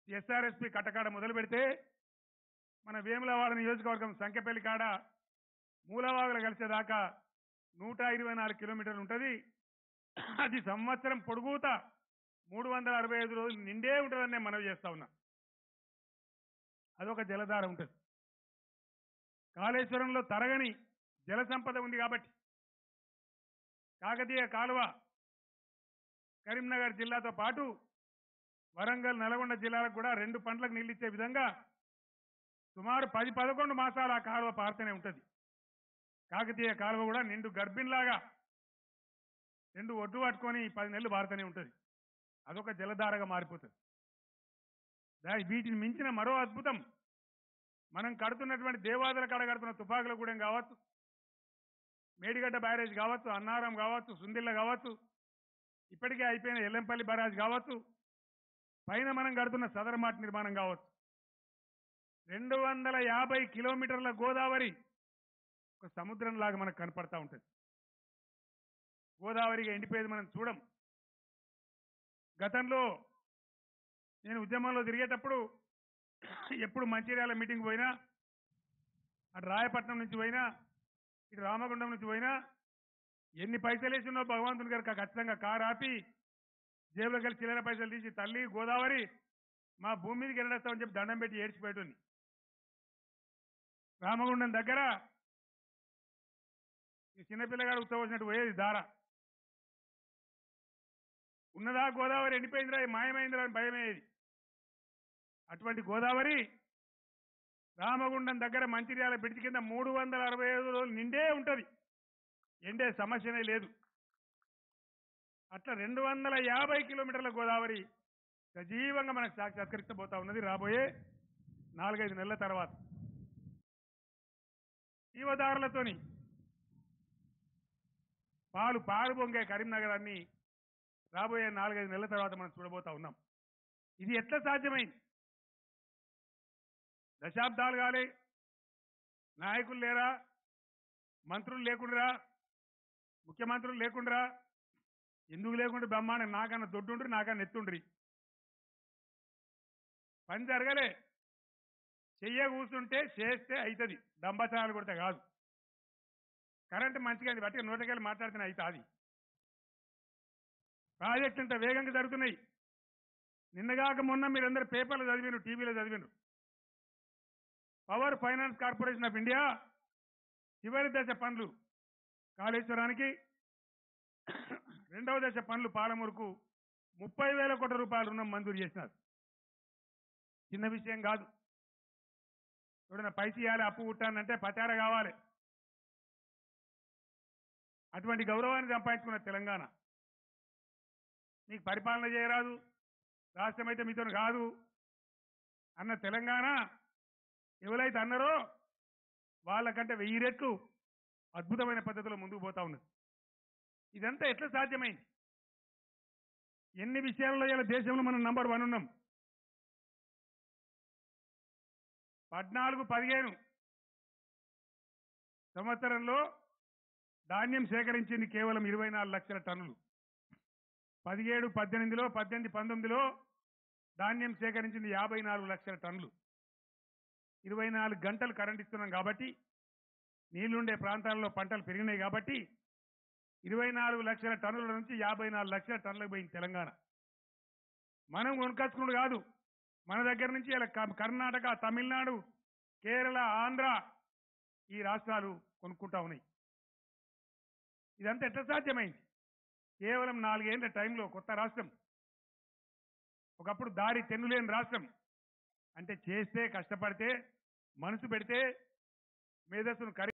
SRSP కట్టకాడ మొదలు పెడితే మన వేములవాడ నియోజకవర్గం సంఖ్యపల్లి కాడ మూలవాగులు కలిసేదాకా నూట ఇరవై నాలుగు కిలోమీటర్లు ఉంటుంది అది సంవత్సరం పొడుగుతా మూడు వందల అరవై ఐదు రోజులు నిండే ఉంటుందని నేను మనవి చేస్తా ఉన్నా అదొక జలధార ఉంటుంది కాళేశ్వరంలో తరగని జల సంపద ఉంది కాబట్టి కాకతీయ కాలువ కరీంనగర్ జిల్లాతో పాటు వరంగల్ నల్గొండ జిల్లాలకు కూడా రెండు పంటలకు నీళ్ళు ఇచ్చే విధంగా సుమారు పది పదకొండు మాసాలు ఆ కాలువ పారుతూనే ఉంటుంది కాకతీయ కాలువ కూడా నిండు గర్భిణిలాగా రెండు ఒడ్డు పట్టుకొని పది నెలలు పారుతూనే ఉంటుంది అదొక జలధారగా మారిపోతుంది దా- వీటిని మించిన మరో అద్భుతం మనం కడుతున్నటువంటి దేవాదుల కాడ కడుతున్న తుపాకుల గూడెం కావచ్చు మేడిగడ్డ బ్యారేజ్ కావచ్చు అన్నారం కావచ్చు సుందిల్ల కావచ్చు ఇప్పటికే అయిపోయిన ఎల్లంపల్లి బ్యారేజ్ కావచ్చు పైన మనం కడుతున్న సదరమాట్ నిర్మాణం కావచ్చు రెండు వందల యాభై కిలోమీటర్ల గోదావరి ఒక సముద్రం లాగా మనకు కనపడతా ఉంటుంది గోదావరిగా ఎండిపోయేది మనం చూడం గతంలో నేను ఉద్యమంలో తిరిగేటప్పుడు ఎప్పుడు మంచిర్యాల మీటింగ్ పోయినా అటు రాయపట్నం నుంచి పోయినా ఇటు రామగుండం నుంచి పోయినా ఎన్ని పైసలు వేసినో భగవంతుని గారు ఖచ్చితంగా కారు ఆపి జేబులో కలిసి చిల్లర పైసలు తీసి తల్లి గోదావరి మా భూమి మీదకి వెళ్ళేస్తామని చెప్పి దండం పెట్టి ఏడ్చిపోయేటోని రామగుండం దగ్గర ఈ చిన్నపిల్లగాడు ఉత్తవచ్చినట్టు పోయేది దార ఉన్నదా గోదావరి ఎండిపోయిందిరా ఈ మాయమైందిరా అని భయమయ్యేది అటువంటి గోదావరి రామగుండం దగ్గర మంచిర్యాల బ్రిడ్జ్ కింద మూడు వందల అరవై ఐదు రోజులు నిండే ఉంటది ఎండే సమస్యనే లేదు అట్లా రెండు వందల యాభై కిలోమీటర్ల గోదావరి సజీవంగా మనకు సాక్షాత్కరించబోతా ఉన్నది రాబోయే నాలుగైదు నెలల తర్వాత జీవదారులతోని పాలు పాలు పొంగే కరీంనగరాన్ని రాబోయే నాలుగైదు నెలల తర్వాత మనం చూడబోతా ఉన్నాం ఇది ఎట్లా సాధ్యమైంది దశాబ్దాలు కాలే నాయకులు లేరా మంత్రులు లేకుండా ముఖ్యమంత్రులు లేకుండా ఎందుకు లేకుండా బ్రహ్మాండం నాకన్నా దొడ్డుండ్రి నాకన్నా ఎత్తుండ్రి పని జరగలే చెయ్య కూర్చుంటే చేస్తే అవుతుంది దంబచారాలు కొడితే కాదు కరెంట్ మంచిగా అది బట్టి నోటకెళ్ళి మాట్లాడితేనే అవుతుంది ప్రాజెక్టు ఇంత వేగంగా జరుగుతున్నాయి నిన్నగాక మొన్న మీరందరూ పేపర్లు చదివిను టీవీలో చదివిను power finance corporation of India చివరి దశ పనులు కాళేశ్వరానికి రెండవ దశ పనులు పాలమూరుకు ముప్పై వేల కోట్ల రూపాయల రుణం మంజూరు చేసినారు చిన్న విషయం కాదు ఎవడన్నా పైసి ఇవ్వాలి అప్పు పుట్టానంటే పచార కావాలి అటువంటి గౌరవాన్ని సంపాదించుకున్న తెలంగాణ మీకు పరిపాలన చేయరాదు రాష్ట్రం అయితే మీతో కాదు అన్న తెలంగాణ ఎవరైతే అన్నారో వాళ్ళకంటే వెయ్యి రెట్లు అద్భుతమైన పద్ధతిలో ముందుకు పోతా ఉన్నది ఇదంతా ఎట్లా సాధ్యమైంది ఎన్ని విషయాల్లో ఇలా దేశంలో మనం నంబర్ వన్ ఉన్నాం పద్నాలుగు పదిహేను సంవత్సరంలో ధాన్యం సేకరించింది కేవలం ఇరవై నాలుగు లక్షల టన్నులు పదిహేడు పద్దెనిమిదిలో పద్దెనిమిది పంతొమ్మిదిలో ధాన్యం సేకరించింది యాభై నాలుగు లక్షల టన్నులు ఇరవై నాలుగు గంటలు కరెంట్ ఇస్తున్నాం కాబట్టి నీళ్లుండే ప్రాంతాల్లో పంటలు పెరిగినాయి కాబట్టి ఇరవై నాలుగు లక్షల టన్నుల నుంచి యాభై నాలుగు లక్షల టన్నులకు పోయింది తెలంగాణ మనం కొనుకొచ్చుకున్నాడు కాదు మన దగ్గర నుంచి ఇలా క- కర్ణాటక తమిళనాడు కేరళ ఆంధ్ర ఈ రాష్ట్రాలు కొనుక్కుంటా ఉన్నాయి ఇదంతా ఎట్లా సాధ్యమైంది కేవలం నాలుగేళ్ల టైంలో కొత్త రాష్ట్రం ఒకప్పుడు దారి తెన్నులేని రాష్ట్రం అంటే చేస్తే కష్టపడితే మనసు పెడితే మేధస్సును కరి